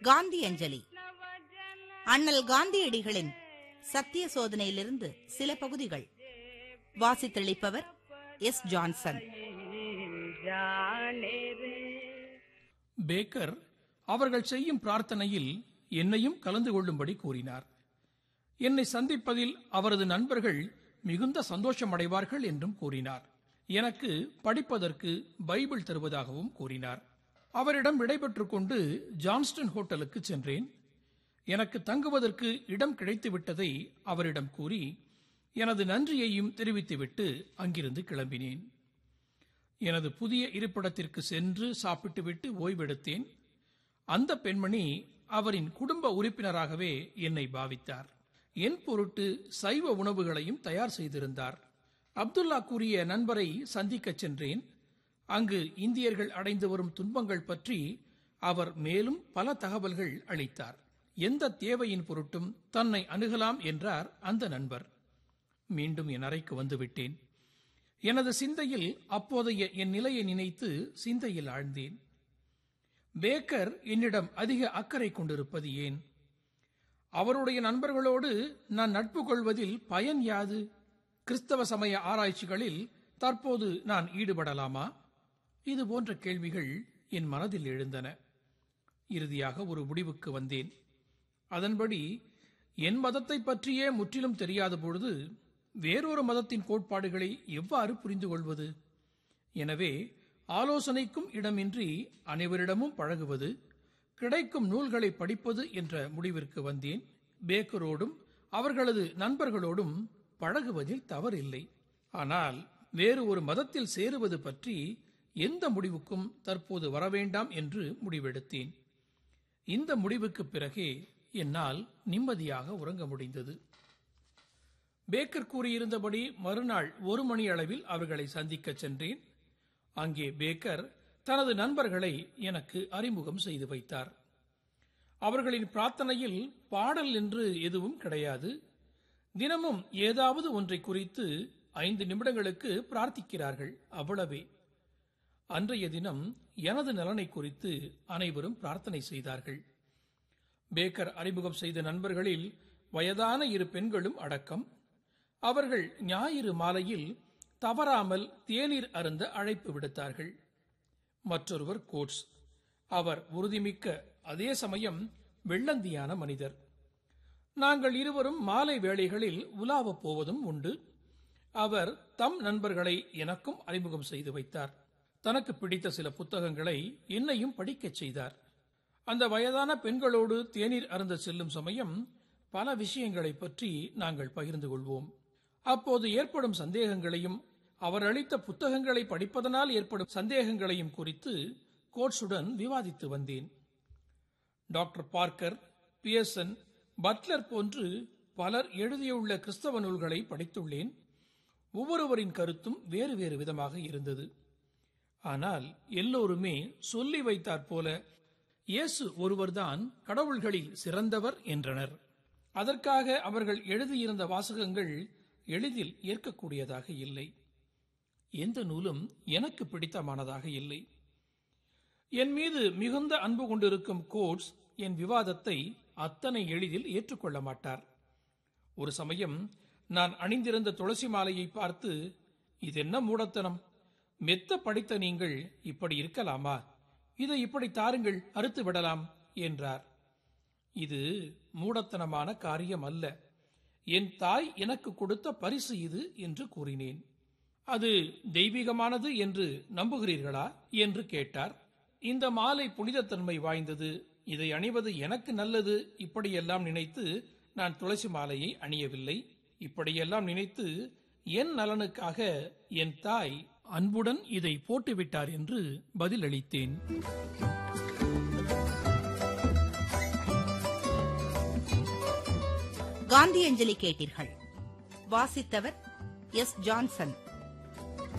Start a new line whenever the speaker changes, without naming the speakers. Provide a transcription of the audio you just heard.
காந்தி அஞ்சலி அண்ணல் காந்தியடிகளின் சத்திய சோதனையிலிருந்து சில பகுதிகள் வாசித்தளிப்பவர் எஸ் ஜான்சன்
பேக்கர் அவர்கள் செய்யும் பிரார்த்தனையில் என்னையும் கலந்து கொள்ளும்படி கூறினார் என்னை சந்திப்பதில் அவரது நண்பர்கள் மிகுந்த சந்தோஷமடைவார்கள் என்றும் கூறினார் எனக்கு படிப்பதற்கு பைபிள் தருவதாகவும் கூறினார் அவரிடம் விடைபெற்றுக் கொண்டு ஜான்ஸ்டன் ஹோட்டலுக்கு சென்றேன் எனக்கு தங்குவதற்கு இடம் கிடைத்துவிட்டதை அவரிடம் கூறி எனது நன்றியையும் தெரிவித்துவிட்டு அங்கிருந்து கிளம்பினேன் எனது புதிய இருப்பிடத்திற்கு சென்று சாப்பிட்டுவிட்டு ஓய்வெடுத்தேன் அந்த பெண்மணி அவரின் குடும்ப உறுப்பினராகவே என்னை பாவித்தார் என் பொருட்டு சைவ உணவுகளையும் தயார் செய்திருந்தார் அப்துல்லா கூறிய நண்பரை சந்திக்கச் சென்றேன் அங்கு இந்தியர்கள் அடைந்து வரும் துன்பங்கள் பற்றி அவர் மேலும் பல தகவல்கள் அளித்தார் எந்த தேவையின் பொருட்டும் தன்னை அணுகலாம் என்றார் அந்த நண்பர் மீண்டும் என் அறைக்கு வந்துவிட்டேன் எனது சிந்தையில் அப்போதைய என் நிலையை நினைத்து சிந்தையில் ஆழ்ந்தேன் பேக்கர் என்னிடம் அதிக அக்கறை கொண்டிருப்பது ஏன் அவருடைய நண்பர்களோடு நான் நட்பு கொள்வதில் பயன் யாது கிறிஸ்தவ சமய ஆராய்ச்சிகளில் தற்போது நான் ஈடுபடலாமா இது போன்ற கேள்விகள் என் மனதில் எழுந்தன இறுதியாக ஒரு முடிவுக்கு வந்தேன் அதன்படி என் மதத்தை பற்றியே முற்றிலும் தெரியாத பொழுது வேறொரு மதத்தின் கோட்பாடுகளை எவ்வாறு புரிந்து கொள்வது எனவே ஆலோசனைக்கும் இடமின்றி அனைவரிடமும் பழகுவது கிடைக்கும் நூல்களை படிப்பது என்ற முடிவிற்கு வந்தேன் பேக்கரோடும் அவர்களது நண்பர்களோடும் பழகுவதில் தவறில்லை ஆனால் வேறு ஒரு மதத்தில் சேருவது பற்றி எந்த முடிவுக்கும் தற்போது வரவேண்டாம் என்று முடிவெடுத்தேன் இந்த முடிவுக்கு பிறகே என்னால் நிம்மதியாக உறங்க முடிந்தது பேக்கர் கூறியிருந்தபடி மறுநாள் ஒரு மணி அளவில் அவர்களை சந்திக்கச் சென்றேன் அங்கே பேக்கர் தனது நண்பர்களை எனக்கு அறிமுகம் செய்து வைத்தார் அவர்களின் பிரார்த்தனையில் பாடல் என்று எதுவும் கிடையாது தினமும் ஏதாவது ஒன்றை குறித்து ஐந்து நிமிடங்களுக்கு பிரார்த்திக்கிறார்கள் அவ்வளவே அன்றைய தினம் எனது நலனை குறித்து அனைவரும் பிரார்த்தனை செய்தார்கள் பேக்கர் அறிமுகம் செய்த நண்பர்களில் வயதான இரு பெண்களும் அடக்கம் அவர்கள் ஞாயிறு மாலையில் தவறாமல் தேநீர் அருந்த அழைப்பு விடுத்தார்கள் மற்றொருவர் கோட்ஸ் அவர் உறுதிமிக்க அதே சமயம் வெள்ளந்தியான மனிதர் நாங்கள் இருவரும் மாலை வேளைகளில் உலாவப் போவதும் உண்டு அவர் தம் நண்பர்களை எனக்கும் அறிமுகம் செய்து வைத்தார் தனக்கு பிடித்த சில புத்தகங்களை என்னையும் படிக்கச் செய்தார் அந்த வயதான பெண்களோடு தேநீர் அருந்த செல்லும் சமயம் பல விஷயங்களை பற்றி நாங்கள் பகிர்ந்து கொள்வோம் அப்போது ஏற்படும் சந்தேகங்களையும் அவர் அளித்த புத்தகங்களை படிப்பதனால் ஏற்படும் சந்தேகங்களையும் குறித்து கோட்ஸுடன் விவாதித்து வந்தேன் டாக்டர் பார்க்கர் பியர்சன் பட்லர் போன்று பலர் எழுதியுள்ள கிறிஸ்தவ நூல்களை படித்துள்ளேன் ஒவ்வொருவரின் கருத்தும் வேறு வேறு விதமாக இருந்தது ஆனால் எல்லோருமே சொல்லி வைத்தாற் போல இயேசு ஒருவர்தான் கடவுள்களில் சிறந்தவர் என்றனர் அதற்காக அவர்கள் எழுதியிருந்த வாசகங்கள் எளிதில் ஏற்கக்கூடியதாக இல்லை எந்த நூலும் எனக்கு பிடித்தமானதாக இல்லை என் மீது மிகுந்த அன்பு கொண்டிருக்கும் கோட்ஸ் என் விவாதத்தை அத்தனை எளிதில் ஏற்றுக்கொள்ள மாட்டார் ஒரு சமயம் நான் அணிந்திருந்த துளசி மாலையை பார்த்து இதென்ன மூடத்தனம் மெத்த படித்த நீங்கள் இப்படி இருக்கலாமா இதை இப்படி தாருங்கள் அறுத்து விடலாம் என்றார் இது மூடத்தனமான காரியம் அல்ல என் தாய் எனக்கு கொடுத்த பரிசு இது என்று கூறினேன் அது தெய்வீகமானது என்று நம்புகிறீர்களா என்று கேட்டார் இந்த மாலை புனிதத்தன்மை வாய்ந்தது இதை அணிவது எனக்கு நல்லது இப்படியெல்லாம் நினைத்து நான் துளசி மாலையை அணியவில்லை இப்படியெல்லாம் நினைத்து என் நலனுக்காக என் தாய் அன்புடன் இதை போட்டுவிட்டார் என்று பதிலளித்தேன்
காந்தி அஞ்சலி கேட்டீர்கள் வாசித்தவர் எஸ் ஜான்சன்